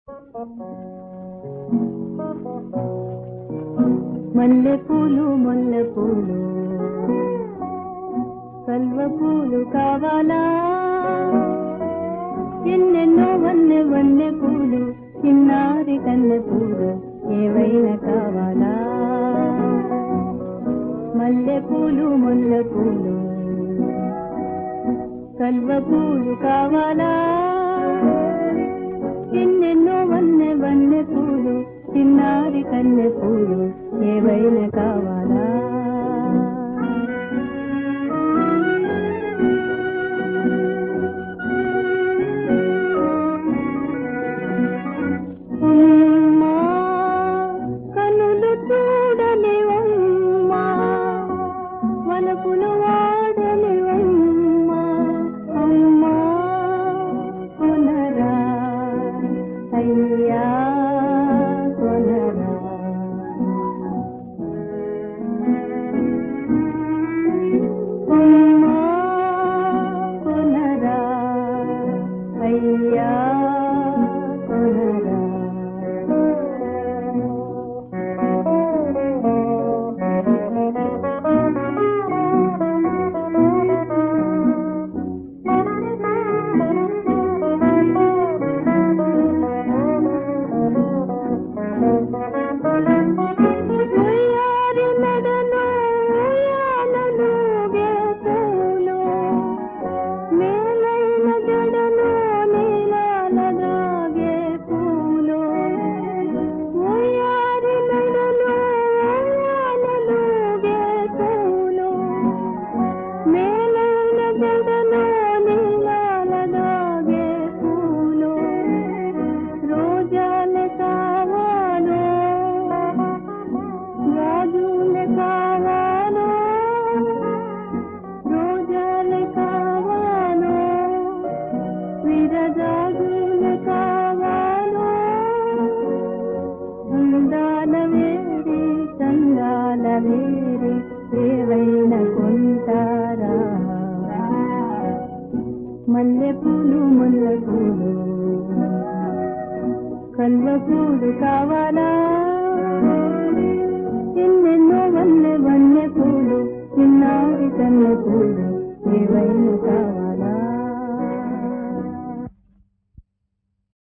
మల్లె పూలు మొల్ల పూలు కల్వ పూలు కావాలా ఎన్నెన్నో వన్నె వన్నె పూలు చిన్నారి కన్నె పూలు ఏవైనా కావాలా మల్లె పూలు మొల్ల పూలు కల్వ పూలు కావాలా ఎన్నెన్నో వన్నె వన్నె పూలు చిన్నారి కన్నె పూలు ఏవైనా కావాలా అమ్మా, కనులు చూడని అమ్మా, వలపులు వాడని అమ్మా, అమ్మా, కొనరా, అయ్యా, కొనరా. అమ్మా, కొనరా, అయ్యా, కొనరా. ఉయ్యారి మెడలో ఉయ్యాలలో గేతులు, మేలైన జడలో నీలాల దాగే పూలు. ఉయ్యారి మెడలో ఉయ్యాలలో గేతులు, మేలైన జడలో నీలాల దాగే పూలు. రోజాలే కావాలో రాజులే కావాలో రోజాలే కావాలో విరజాజులే కావాలో అందాల వేరి చందాల వేరి ఏవైనా కొంటారా మల్లె పూలు ముల్ల పూలు కల్వ పూలు కావాలా ఎన్నెన్నో వన్నె వన్నె పూలు చిన్నారి కన్నె పూలు ఏవైనా కావాలా